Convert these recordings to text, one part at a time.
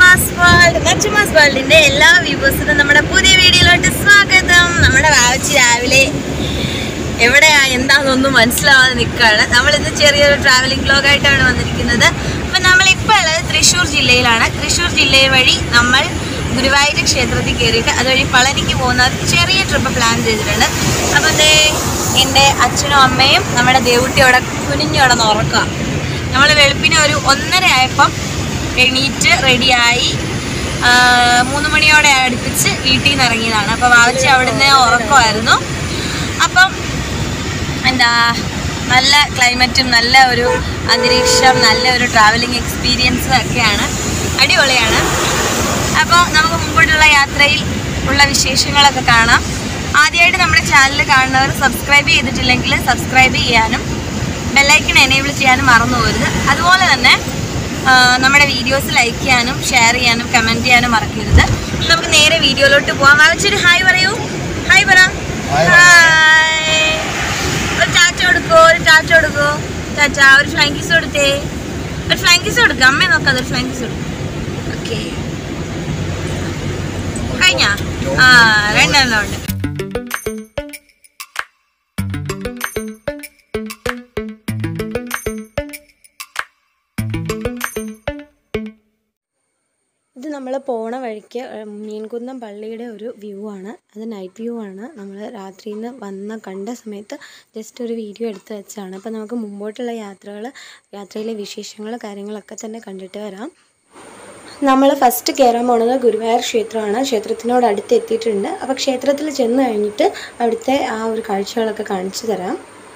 നച്ചുമാസ് world നച്ചുമാസ് വേൾഡിന്റെ എല്ലാ വ്യൂവേഴ്സിനും നമ്മുടെ പുതിയ വീഡിയോയിലോട്ട് സ്വാഗതം നമ്മുടെ വാവച്ചി രാവിലെ എവിടെയാ എന്താണെന്നൊന്നും മനസ്സിലാവാതെ നിൽക്കുകയാണ് നമ്മൾ ഇന്ന് ചെറിയൊരു ട്രാവലിംഗ് ബ്ലോഗ് ആയിട്ടാണ് വന്നിരിക്കുന്നത് അപ്പം നമ്മൾ ഇപ്പോൾ ഉള്ളത് തൃശ്ശൂർ ജില്ലയിലാണ് തൃശ്ശൂർ ജില്ലയിൽ വഴി നമ്മൾ ഗുരുവായൂർ ക്ഷേത്രത്തിൽ കയറിയിട്ട് അതുവഴി പളനിക്ക് പോകുന്ന ഒരു ചെറിയ ട്രിപ്പ് പ്ലാൻ ചെയ്തിട്ടുണ്ട് അപ്പം ദേ എൻ്റെ അച്ഛനും അമ്മയും നമ്മുടെ ദേവുട്ടി അവിടെ കുനിഞ്ഞവിടെ ഉറക്കുക നമ്മൾ വെളുപ്പിന് ഒരു ഒന്നര ആയപ്പം എണീറ്റ് റെഡിയായി മൂന്ന് മണിയോടെ അടുപ്പിച്ച് വീട്ടിൽ നിന്ന് ഇറങ്ങിയതാണ് അപ്പോൾ വാവച്ചി അവിടുന്ന് ഉറക്കമായിരുന്നു അപ്പം എന്താ നല്ല ക്ലൈമറ്റും നല്ല ഒരു അന്തരീക്ഷം നല്ല ഒരു ട്രാവലിംഗ് എക്സ്പീരിയൻസും ഒക്കെയാണ് അടിപൊളിയാണ് അപ്പോൾ നമുക്ക് മുമ്പോട്ടുള്ള യാത്രയിൽ ഉള്ള വിശേഷങ്ങളൊക്കെ കാണാം ആദ്യമായിട്ട് നമ്മുടെ ചാനൽ കാണുന്നവർ സബ്സ്ക്രൈബ് ചെയ്തിട്ടില്ലെങ്കിൽ സബ്സ്ക്രൈബ് ചെയ്യാനും ബെല്ലൈക്കൺ എനേബിൾ ചെയ്യാനും മറന്നു പോകരുത് അതുപോലെ തന്നെ ആ, നമ്മുടെ വീഡിയോസ് ലൈക്ക് ചെയ്യാനും ഷെയർ ചെയ്യാനും കമൻറ്റ് ചെയ്യാനും മറക്കരുത് നമുക്ക് നേരെ വീഡിയോയിലോട്ട് പോകാം ആവശ്യൊരു ഹായ് പറയൂ ഹായ് പറ Hi. ഹായ് ഒരു ടാറ്റ കൊടുക്കോ ഒരു ടാറ്റ കൊടുക്കോ ടാറ്റ ഒരു ഫ്ലൈങ് കിസ് കൊടുത്തേ ഒരു ഫ്ലൈങ് കിസ് കൊടുക്കുക അമ്മയെ നോക്കാം ഒരു ഫ്ലൈങ് കിസ് കൊടുക്കും ഓക്കെ കഴിഞ്ഞാ ആ രണ്ടെണ്ണം ഉണ്ട് ഇത് നമ്മൾ പോണ വഴിക്ക് ഏഹ്, മീൻകുന്നം പള്ളിയുടെ ഒരു വ്യൂ ആണ് അത് നൈറ്റ് വ്യൂ ആണ് നമ്മൾ രാത്രിയിൽ നിന്ന് വന്ന കണ്ട സമയത്ത് ജസ്റ്റ് ഒരു വീഡിയോ എടുത്ത് വെച്ചാണ് അപ്പോൾ നമുക്ക് മുമ്പോട്ടുള്ള യാത്രകൾ യാത്രയിലെ വിശേഷങ്ങൾ കാര്യങ്ങളൊക്കെ തന്നെ കണ്ടിട്ട് വരാം നമ്മൾ ഫസ്റ്റ് കയറാൻ പോണത് ഗുരുവായൂർ ക്ഷേത്രമാണ് ക്ഷേത്രത്തിനോട് അടുത്ത് എത്തിയിട്ടുണ്ട് അപ്പോൾ ക്ഷേത്രത്തിൽ ചെന്ന് കഴിഞ്ഞിട്ട് അവിടുത്തെ ആ ഒരു കാഴ്ചകളൊക്കെ കാണിച്ചു തരാം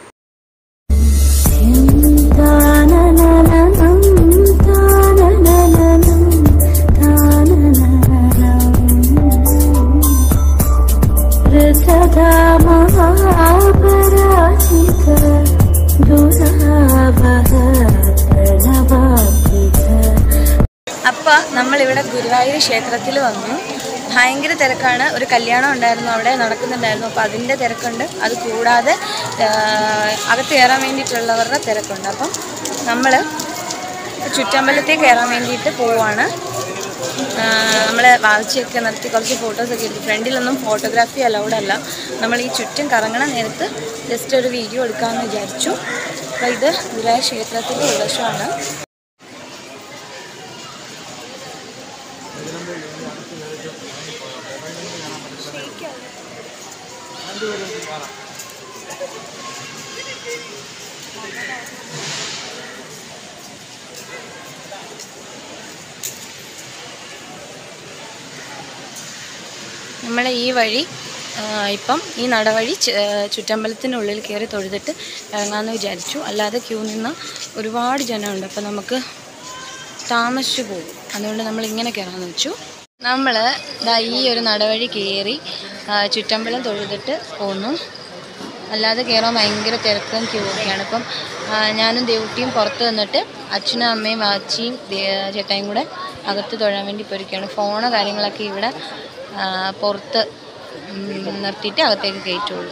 അപ്പോൾ നമ്മളിവിടെ ഗുരുവായൂർ ക്ഷേത്രത്തിൽ വന്നു ഭയങ്കര തിരക്കാണ് ഒരു കല്യാണം ഉണ്ടായിരുന്നു അവിടെ നടക്കുന്നുണ്ടായിരുന്നു അപ്പോൾ അതിൻ്റെ തിരക്കുണ്ട് അത് കൂടാതെ ആ, അകത്ത് കയറാൻ വേണ്ടിയിട്ടുള്ളവരുടെ തിരക്കുണ്ട് അപ്പം നമ്മൾ ചുറ്റമ്പലത്തിൽ കയറാൻ വേണ്ടിയിട്ട് പോവാണ് നമ്മൾ വാവിച്ചൊക്കെ നിർത്തി കുറച്ച് ഫോട്ടോസൊക്കെ എടുത്തു ഫ്രണ്ടിലൊന്നും ഫോട്ടോഗ്രാഫി അലൗഡ് അല്ല നമ്മൾ ഈ ചുറ്റും കറങ്ങണ നേരത്ത് ജസ്റ്റ് ഒരു വീഡിയോ എടുക്കാമെന്ന് വിചാരിച്ചു അപ്പോൾ ഇത് ഗുരുവായൂർ ക്ഷേത്രത്തിൻ്റെ ഉള്ളവശമാണ് നമ്മൾ ഈ വഴി ആ, ഇപ്പം ഈ നടവഴി ചു- ആ, ചുറ്റമ്പലത്തിനുള്ളിൽ കയറി തൊഴുതിട്ട് ഇറങ്ങാമെന്ന് വിചാരിച്ചു അല്ലാതെ ക്യൂ നിന്ന് ഒരുപാട് ജനമുണ്ട് അപ്പം നമുക്ക് താമസിച്ചു പോകും അതുകൊണ്ട് നമ്മൾ ഇങ്ങനെ കയറാമെന്ന് വെച്ചു നമ്മൾ ദാ ഈ ഒരു നടവഴി കയറി ആ, ചുറ്റമ്പലം തൊഴുതിട്ട് പോന്നു അല്ലാതെ കയറാൻ ഭയങ്കര തിരക്കും ക്യൂ ഒക്കെയാണ് ഇപ്പം ആ, ഞാനും ദേവുട്ടിയും പുറത്ത് നിന്നിട്ട് അച്ഛനും അമ്മയും വാച്ചിയും ദേ- ചേട്ടായും കൂടെ അകത്ത് തൊഴാൻ വേണ്ടി പോയിരിക്കുകയാണ് ഫോണ് കാര്യങ്ങളൊക്കെ ഇവിടെ ആ, പുറത്ത് ഉം, നിർത്തിയിട്ട് അകത്തേക്ക് കയറ്റുള്ളൂ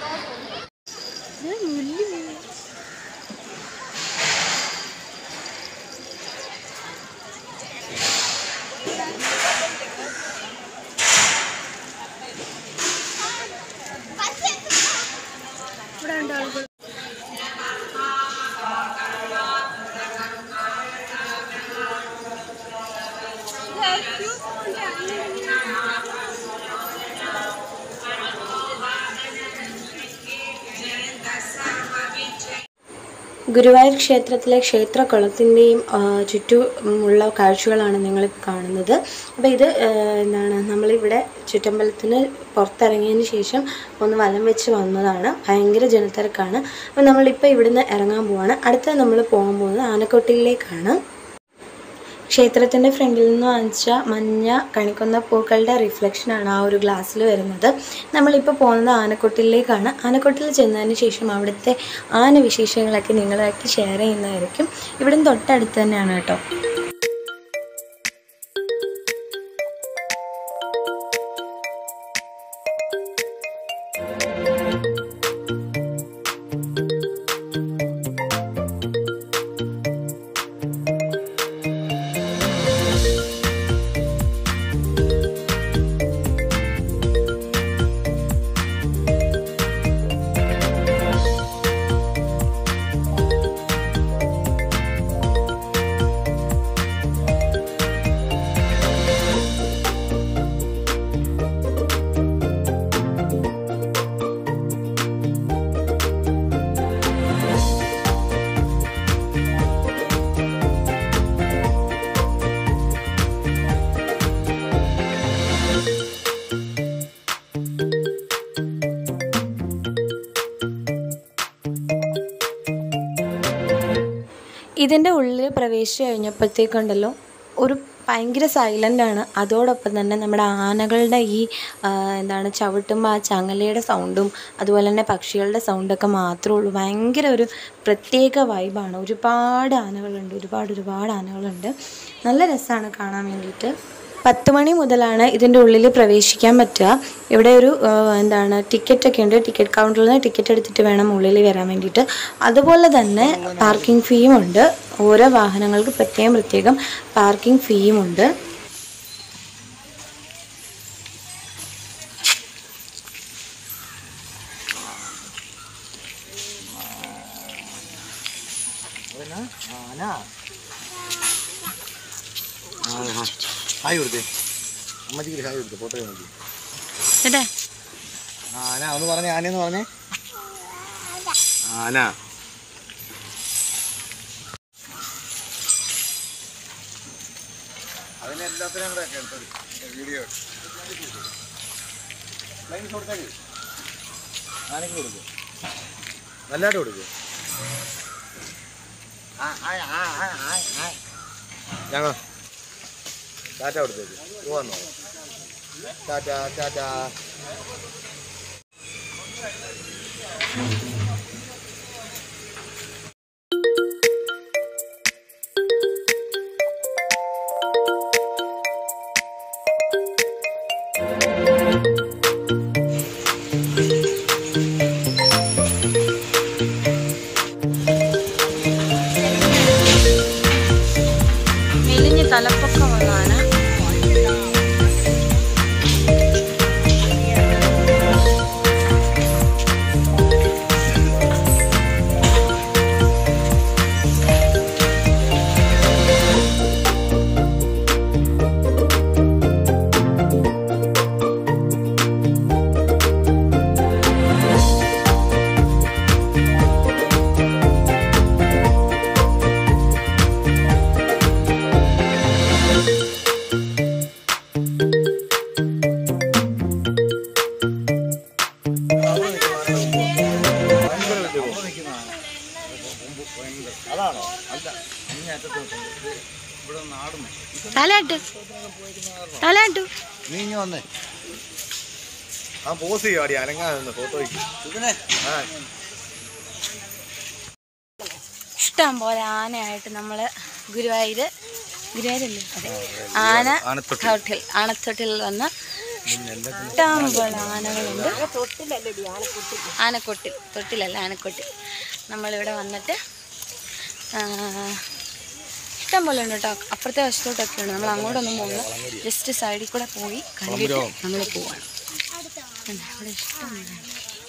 ഗുരുവായൂർ ക്ഷേത്രത്തിലെ ക്ഷേത്രക്കുളത്തിൻ്റെയും ചുറ്റുമുള്ള കാഴ്ചകളാണ് നിങ്ങളിപ്പോൾ കാണുന്നത് അപ്പോൾ ഇത് ആ, എന്താണ് നമ്മളിവിടെ ചുറ്റമ്പലത്തിന് പുറത്തിറങ്ങിയതിന് ശേഷം ഒന്ന് വലം വെച്ച് വന്നതാണ് ഭയങ്കര ജനത്തിരക്കാണ് അപ്പോൾ നമ്മളിപ്പോൾ ഇവിടുന്ന് ഇറങ്ങാൻ പോവാണ് അടുത്ത നമ്മൾ പോകാൻ പോകുന്നത് ആനക്കൊട്ടിലേക്കാണ് ക്ഷേത്രത്തിൻ്റെ ഫ്രണ്ടിൽ നിന്ന് വാങ്ങിച്ച മഞ്ഞ കണിക്കൊന്ന പൂക്കളുടെ റിഫ്ലക്ഷനാണ് ആ ഒരു ഗ്ലാസ്സിൽ വരുന്നത് നമ്മളിപ്പോൾ പോകുന്നത് ആനക്കൊട്ടിലേക്കാണ് ആനക്കൊട്ടിൽ ചെന്നതിന് ശേഷം അവിടുത്തെ ആന വിശേഷങ്ങളൊക്കെ നിങ്ങളായിട്ട് ഷെയർ ചെയ്യുന്നതായിരിക്കും ഇവിടുന്ന് തൊട്ടടുത്ത് തന്നെയാണ് കേട്ടോ ഇതിൻ്റെ ഉള്ളിൽ പ്രവേശിച്ച് കഴിഞ്ഞപ്പോഴത്തേക്കുണ്ടല്ലോ ഒരു ഭയങ്കര സൈലൻ്റ് ആണ് അതോടൊപ്പം തന്നെ നമ്മുടെ ആനകളുടെ ഈ ആ, എന്താണ് ചവിട്ടുമ്പോൾ ആ ചങ്ങലയുടെ സൗണ്ടും അതുപോലെ തന്നെ പക്ഷികളുടെ സൗണ്ടൊക്കെ മാത്രമേ ഉള്ളൂ ഭയങ്കര ഒരു പ്രത്യേക വൈബാണ് ഒരുപാട് ആനകളുണ്ട് ഒരുപാട് ഒരുപാട് ആനകളുണ്ട് നല്ല രസമാണ് കാണാൻ വേണ്ടിയിട്ട് പത്ത് മണി മുതലാണ് ഇതിൻ്റെ ഉള്ളിൽ പ്രവേശിക്കാൻ പറ്റുക ഇവിടെ ഒരു ആ, എന്താണ് ടിക്കറ്റ് ഒക്കെ ഉണ്ട് ടിക്കറ്റ് കൗണ്ടറിൽ നിന്ന് ടിക്കറ്റ് എടുത്തിട്ട് വേണം ഉള്ളിൽ വരാൻ വേണ്ടിയിട്ട് അതുപോലെ തന്നെ പാർക്കിംഗ് ഫീയും ഉണ്ട് ഓരോ വാഹനങ്ങൾക്ക് പ്രത്യേകം പ്രത്യേകം പാർക്കിംഗ് ഫീയും ഉണ്ട് ഹായ് കൊടുത്തേ അമ്മച്ചിക്ക് ഹായ് കൊടുത്തേ ഫോട്ടോ നോക്കി ചേട്ടേ ആന ഒന്ന് പറഞ്ഞേ ആനയെന്ന് പറഞ്ഞേ ആന അതിനെ എല്ലാത്തിനും കൂടെ ഒക്കെ എടുത്തത് വീഡിയോ ലൈൻസ് കൊടുത്താൽ ആനയ്ക്ക് കൊടുക്കും നല്ലതായിട്ട് കൊടുക്കും ഞങ്ങൾ ടാറ്റ കൊടുത്തേക്ക് പോവാന്നോ ടാറ്റ ടാറ്റ മെലിഞ്ഞ് തലപ്പൊക്കമുള്ളതാണ് അതാണോ അല്ല അങ്ങേയറ്റത്ത് നിൽക്കുന്നത്. ഇത് ഇവിടെ നാടുന്നു തലയാട്ടു തലയാട്ടു നീ ഇങ്ങ് വന്നേ ആ പോസ് ചെയ്യുവാടി അനങ്ങാതെ നിന്ന് ഫോട്ടോയ്ക്ക് ആ ഇഷ്ടം പോലെ ആനയായിട്ട് നമ്മൾ ഗുരുവായൂർ ഗുരുവായൂരല്ലേ അതെ ആന ആനത്തൊട്ടി. തൊട്ടിൽ ആനത്തൊട്ടിൽ വന്ന് ഇഷ്ടം പോലെ ആനകളുണ്ട് ആനക്കൊട്ടിൽ തൊട്ടിലല്ല ആനക്കൊട്ടിൽ നമ്മളിവിടെ വന്നിട്ട് ആ, ഇഷ്ടം പോലെ ഉണ്ട് കേട്ടോ അപ്പുറത്തെ വശത്തോട്ടൊക്കെ ഉണ്ട് നമ്മൾ അങ്ങോട്ടൊന്നും പോകുന്നു ജസ്റ്റ് സൈഡിൽ കൂടെ പോയി കണ്ടിട്ട് നമ്മൾ പോവാണ് കണ്ടോ, ഇവിടെ ഇഷ്ടം പോലെ ഉണ്ട്.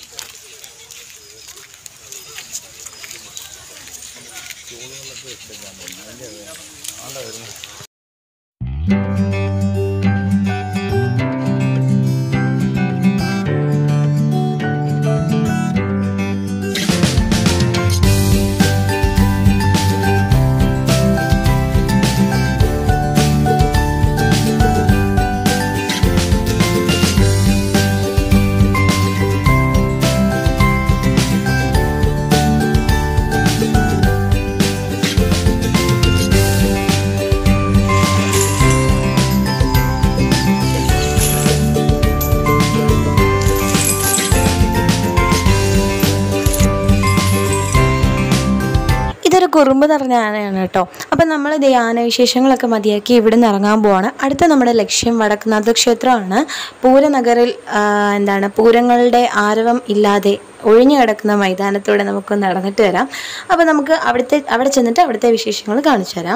ഇതൊരു കുറുമ്പ് നിറഞ്ഞ ആനയാണ് കേട്ടോ അപ്പം നമ്മൾ ധ്യാന വിശേഷങ്ങളൊക്കെ മതിയാക്കി ഇവിടെ നിന്ന് ഇറങ്ങാൻ പോവാണ് അടുത്ത നമ്മുടെ ലക്ഷ്യം വടക്കുന്നാഥ ക്ഷേത്രമാണ് പൂരനഗറിൽ ആ, എന്താണ് പൂരങ്ങളുടെ ആരവം ഇല്ലാതെ ഒഴിഞ്ഞു കിടക്കുന്ന മൈതാനത്തൂടെ നമുക്ക് നടന്നിട്ട് വരാം അപ്പം നമുക്ക് അവിടുത്തെ അവിടെ ചെന്നിട്ട് അവിടുത്തെ വിശേഷങ്ങൾ കാണിച്ചു തരാം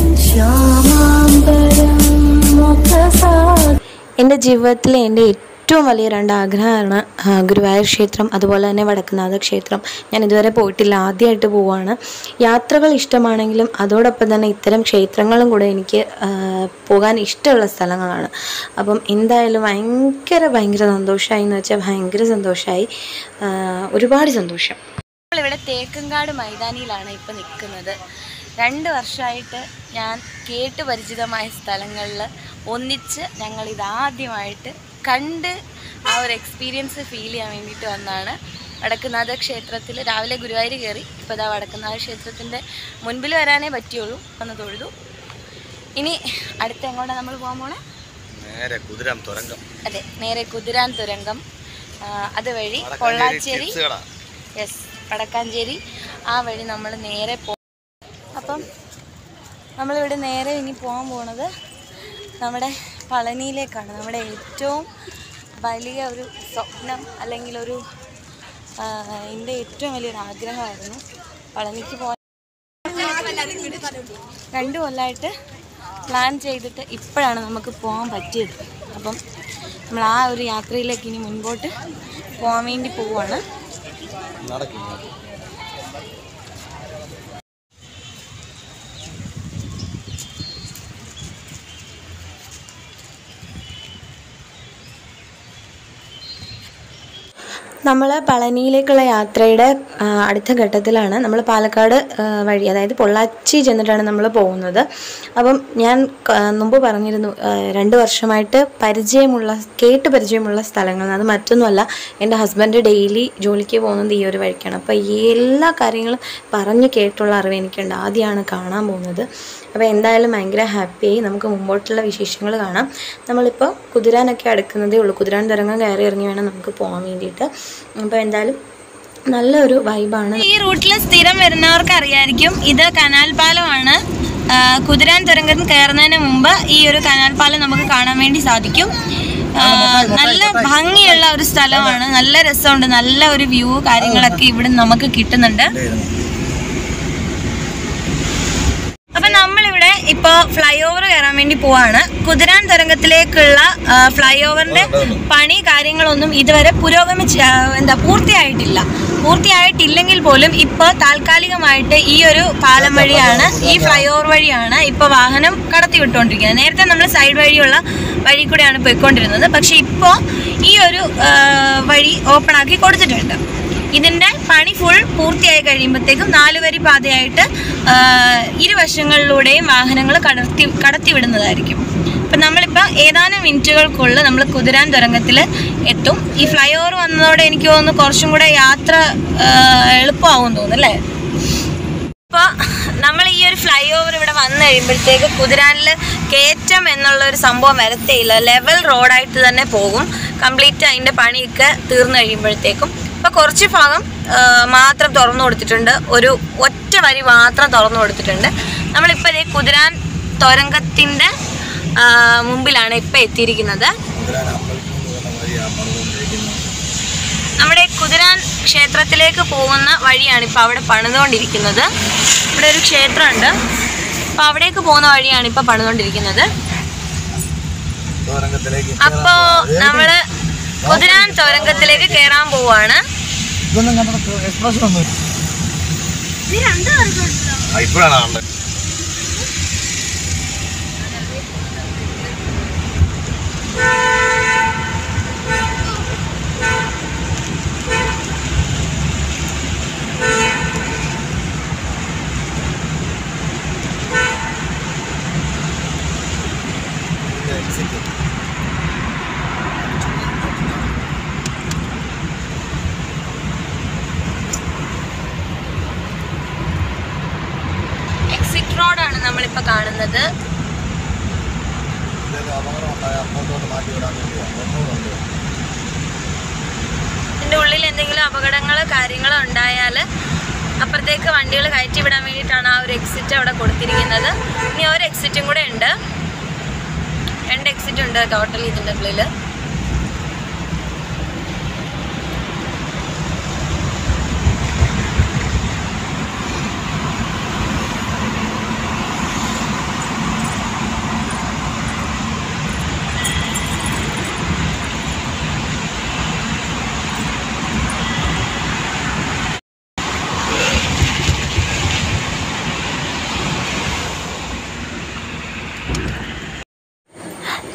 എൻ്റെ ജീവിതത്തിലെ എൻ്റെ ഏറ്റവും വലിയ രണ്ട് ആഗ്രഹമാണ് ആ, ഗുരുവായൂർ ക്ഷേത്രം അതുപോലെ തന്നെ വടക്കുന്നാഥ ക്ഷേത്രം ഞാൻ ഇതുവരെ പോയിട്ടില്ല ആദ്യമായിട്ട് പോവാണ് യാത്രകൾ ഇഷ്ടമാണെങ്കിലും അതോടൊപ്പം തന്നെ ഇത്തരം ക്ഷേത്രങ്ങളും കൂടെ എനിക്ക് ആ, പോകാൻ ഇഷ്ടമുള്ള സ്ഥലങ്ങളാണ് അപ്പം എന്തായാലും ഭയങ്കര ഭയങ്കര സന്തോഷമായി എന്ന് വെച്ചാൽ ഭയങ്കര സന്തോഷമായി ഒരുപാട് സന്തോഷം നമ്മളിവിടെ തേക്കങ്കാട് മൈതാനിയിലാണ് ഇപ്പം നിൽക്കുന്നത് രണ്ട് വർഷമായിട്ട് ഞാൻ കേട്ട് പരിചിതമായ സ്ഥലങ്ങളിൽ ഒന്നിച്ച് ഞങ്ങൾ ഇതാദ്യമായിട്ട് കണ്ട് ആ ഒരു എക്സ്പീരിയൻസ് ഫീൽ ചെയ്യാൻ വേണ്ടിയിട്ട് വന്നതാണ് വടക്കുന്നാഥ ക്ഷേത്രത്തിൽ രാവിലെ ഗുരുവായൂർ കയറി ഇപ്പോൾ ഇതാ വടക്കുന്നാഥ ക്ഷേത്രത്തിൻ്റെ മുൻപിൽ വരാനേ പറ്റിയുള്ളൂ ഒന്ന് തൊഴുതു ഇനി അടുത്ത എങ്ങോട്ടാണ് നമ്മൾ പോകാൻ പോണേ നേരെ കുതിരാം തുരങ്കം അതെ നേരെ കുതിരാൻ തുരങ്കം ആ, അതുവഴി പൊള്ളാച്ചേരി ചിപ്സ് കട യെസ് വടക്കാഞ്ചേരി ആ വഴി നമ്മൾ നേരെ പോ അപ്പം നമ്മളിവിടെ നേരെ ഇനി പോകാൻ പോണത് നമ്മുടെ പളനിയിലേക്കാണ് നമ്മുടെ ഏറ്റവും വലിയ ഒരു സ്വപ്നം അല്ലെങ്കിൽ ഒരു ആ, എൻ്റെ ഏറ്റവും വലിയൊരു ആഗ്രഹമായിരുന്നു പളനിക്ക് പോകാൻ രണ്ട് കൊല്ലമായിട്ട് പ്ലാൻ ചെയ്തിട്ട് ഇപ്പോഴാണ് നമുക്ക് പോകാൻ പറ്റിയത് അപ്പം നമ്മൾ ആ ഒരു യാത്രയിലേക്ക് ഇനി മുൻപോട്ട് പോകാൻ വേണ്ടി പോവുകയാണ് നടക്കും നമ്മൾ പളനിയിലേക്കുള്ള യാത്രയുടെ ആ, അടുത്ത ഘട്ടത്തിലാണ് നമ്മൾ പാലക്കാട് ആ, വഴി അതായത് പൊള്ളാച്ചി ചെന്നിട്ടാണ് നമ്മൾ പോകുന്നത് അപ്പം ഞാൻ ക- മുമ്പ് പറഞ്ഞിരുന്നു ആ, രണ്ട് വർഷമായിട്ട് പരിചയമുള്ള കേട്ട് പരിചയമുള്ള സ്ഥലങ്ങൾ അത് മറ്റൊന്നുമല്ല എൻ്റെ ഹസ്ബൻഡ് ഡെയിലി ജോലിക്ക് പോകുന്നത് ഈ ഒരു വഴിക്കാണ് അപ്പോൾ ഈ എല്ലാ കാര്യങ്ങളും പറഞ്ഞ് കേട്ടുള്ള അറിവ് എനിക്കുണ്ട് ആദ്യമാണ് കാണാൻ പോകുന്നത് അപ്പോൾ എന്തായാലും ഭയങ്കര ഹാപ്പിയായി നമുക്ക് മുമ്പോട്ടുള്ള വിശേഷങ്ങൾ കാണാം നമ്മളിപ്പോൾ കുതിരാനൊക്കെ അടുക്കുന്നതേ ഉള്ളൂ കുതിരാൻ തുരങ്കം കയറി ഇറങ്ങി വേണം നമുക്ക് പോകാൻ വേണ്ടിയിട്ട് അപ്പോൾ എന്തായാലും നല്ലൊരു വൈബാണ് ഈ റൂട്ടിൽ സ്ഥിരം വരുന്നവർക്ക് അറിയായിരിക്കും ഇത് കനാൽ പാലമാണ് ആ, കുതിരാൻ തുരങ്കം കയറുന്നതിന് മുമ്പ് ഈ ഒരു കനാൽ പാലം നമുക്ക് കാണാൻ വേണ്ടി സാധിക്കും ആ, നല്ല ഭംഗിയുള്ള ഒരു സ്ഥലമാണ് നല്ല രസമുണ്ട് നല്ല ഒരു വ്യൂ കാര്യങ്ങളൊക്കെ ഇവിടെ നമുക്ക് കിട്ടുന്നുണ്ട് അപ്പൊ നമ്മളിവിടെ ഇപ്പൊ ഫ്ലൈ ഓവർ കയറാൻ വേണ്ടി പോവാണ് കുതിരാൻ തുരങ്കത്തിലേക്കുള്ള ഫ്ലൈ ഓവറിന്റെ പണി കാര്യങ്ങളൊന്നും ഇതുവരെ പുരോഗമിച്ച് ആ, എന്താ പൂർത്തിയായിട്ടില്ല പൂർത്തിയായിട്ടില്ലെങ്കിൽ പോലും ഇപ്പൊ താൽക്കാലികമായിട്ട് ഈ ഒരു പാലം വഴിയാണ് ഈ ഫ്ലൈ ഓവർ വഴിയാണ് ഇപ്പൊ വാഹനം കടത്തി വിട്ടുകൊണ്ടിരിക്കുന്നത് നേരത്തെ നമ്മൾ സൈഡ് വഴിയുള്ള വഴി കൂടെയാണ് പോയിക്കൊണ്ടിരുന്നത് പക്ഷെ ഇപ്പോൾ ഈ ഒരു ആ, വഴി ഓപ്പൺ ആക്കി കൊടുത്തിട്ടുണ്ട് ഇതിന്റെ പണി ഫുൾ പൂർത്തിയായി കഴിയുമ്പോഴത്തേക്കും നാലുവരി പാതയായിട്ട് ആ, ഇരുവശങ്ങളിലൂടെയും വാഹനങ്ങൾ കടത്തി കടത്തിവിടുന്നതായിരിക്കും അപ്പം നമ്മളിപ്പോൾ ഏതാനും മിനിറ്റുകൾക്കുള്ളിൽ നമ്മൾ കുതിരാൻ തുരങ്കത്തിൽ എത്തും ഈ ഫ്ലൈ ഓവർ വന്നതോടെ എനിക്ക് തോന്നുന്നു കുറച്ചും കൂടെ യാത്ര ആ, എളുപ്പമാവും തോന്നുന്നു അല്ലേ ഇപ്പോൾ നമ്മൾ ഈ ഒരു ഫ്ലൈ ഓവർ ഇവിടെ വന്നു കഴിയുമ്പോഴത്തേക്ക് കുതിരാനിൽ കയറ്റം എന്നുള്ള ഒരു സംഭവം വരത്തേയില്ല ലെവൽ റോഡായിട്ട് തന്നെ പോകും കംപ്ലീറ്റ് അതിൻ്റെ പണിയൊക്കെ തീർന്നു കഴിയുമ്പോഴത്തേക്കും ഇപ്പോൾ കുറച്ച് ഭാഗം ആ, മാത്രം തുറന്നു കൊടുത്തിട്ടുണ്ട് ഒരു ഒറ്റ വരി മാത്രം തുറന്നു കൊടുത്തിട്ടുണ്ട് നമ്മളിപ്പോൾ ഈ കുതിരാൻ തുരങ്കത്തിൻ്റെ ആ, മുമ്പിലാണ് ഇപ്പോൾ എത്തിയിരിക്കുന്നത് കുതിരാൻ അമ്പലത്തിൽ നിന്ന് പോകുന്ന വഴിയാ പണിതുകൊണ്ടിരിക്കുന്നത് നമ്മുടെ കുതിരാൻ ക്ഷേത്രത്തിലേക്ക് പോകുന്ന വഴിയാണ് ഇപ്പോൾ അവിടെ പണിതുകൊണ്ടിരിക്കുന്നത് ഇവിടെ ഒരു ക്ഷേത്രമുണ്ട് അപ്പോൾ അവിടേക്ക് പോകുന്ന വഴിയാണ് ഇപ്പോൾ പണിതുകൊണ്ടിരിക്കുന്നത് തുരങ്കത്തിലേക്ക് അപ്പോൾ നമ്മള് കുതിരാൻ തുരങ്കത്തിലേക്ക് കയറാൻ പോവാണ് ഇതൊന്നും കണ്ടിട്ട് എക്സ്പ്രഷൻ ഒന്നും ആ ഇപ്പോഴാണ് കണ്ടത് എക്സിറ്റ് എക്സിറ്റ് റോഡാണ് നമ്മളിപ്പോൾ കാണുന്നത് എന്തെങ്കിലും അപകടം ഉണ്ടായാൽ അപ്പുറത്തോട്ട് മാറ്റി വിടാൻ വേണ്ടിയാണ് ഒന്നുകൂടെ ഇതിൻ്റെ ഉള്ളിൽ എന്തെങ്കിലും അപകടങ്ങളോ കാര്യങ്ങളോ ഉണ്ടായാൽ അപ്പുറത്തേക്ക് വണ്ടികൾ കയറ്റി വിടാൻ വേണ്ടിയിട്ടാണ് ആ ഒരു എക്സിറ്റ് അവിടെ കൊടുത്തിരിക്കുന്നത് ഇനി ഒരു എക്സിറ്റും കൂടെ ഉണ്ട് രണ്ട് എക്സിറ്റ് ഉണ്ട് ടോട്ടൽ ഇതിൻ്റെ ഉള്ളിൽ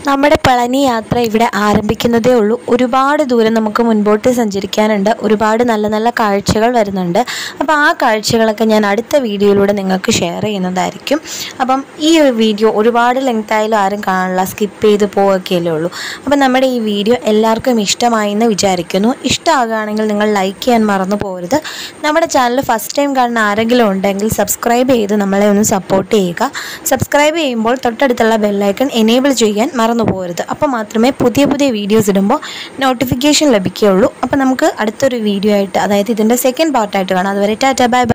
നമ്മുടെ പളനി യാത്ര ഇവിടെ ആരംഭിക്കുന്നതേ ഉള്ളൂ ഒരുപാട് ദൂരം നമുക്ക് മുൻപോട്ട് സഞ്ചരിക്കാനുണ്ട് ഒരുപാട് നല്ല നല്ല കാഴ്ചകൾ വരുന്നുണ്ട് അപ്പോൾ ആ കാഴ്ചകളൊക്കെ ഞാൻ അടുത്ത വീഡിയോയിലൂടെ നിങ്ങൾക്ക് ഷെയർ ചെയ്യുന്നതായിരിക്കും അപ്പം ഈ ഒരു വീഡിയോ ഒരുപാട് ലെങ്ത് ആയാലും ആരും കാണില്ല സ്കിപ്പ് ചെയ്ത് പോവുകയൊക്കെയല്ലേ ഉള്ളൂ അപ്പം നമ്മുടെ ഈ വീഡിയോ എല്ലാവർക്കും ഇഷ്ടമായി എന്ന് വിചാരിക്കുന്നു ഇഷ്ടമാകുകയാണെങ്കിൽ നിങ്ങൾ ലൈക്ക് ചെയ്യാൻ മറന്നു പോകരുത് നമ്മുടെ ചാനൽ ഫസ്റ്റ് ടൈം കാണുന്ന ആരെങ്കിലും ഉണ്ടെങ്കിൽ സബ്സ്ക്രൈബ് ചെയ്ത് നമ്മളെ ഒന്ന് സപ്പോർട്ട് ചെയ്യുക സബ്സ്ക്രൈബ് ചെയ്യുമ്പോൾ തൊട്ടടുത്തുള്ള ബെല്ലൈക്കൺ എനേബിൾ ചെയ്യാൻ മറന്നു പോകരുത് അപ്പോൾ മാത്രമേ പുതിയ പുതിയ വീഡിയോസ് ഇടുമ്പോൾ നോട്ടിഫിക്കേഷൻ ലഭിക്കുകയുള്ളൂ അപ്പോൾ നമുക്ക് അടുത്തൊരു വീഡിയോ ആയിട്ട് അതായത് ഇതിൻ്റെ സെക്കൻഡ് പാർട്ടായിട്ട് കാണാം അതുവരെ ടാറ്റ ബൈ ബൈ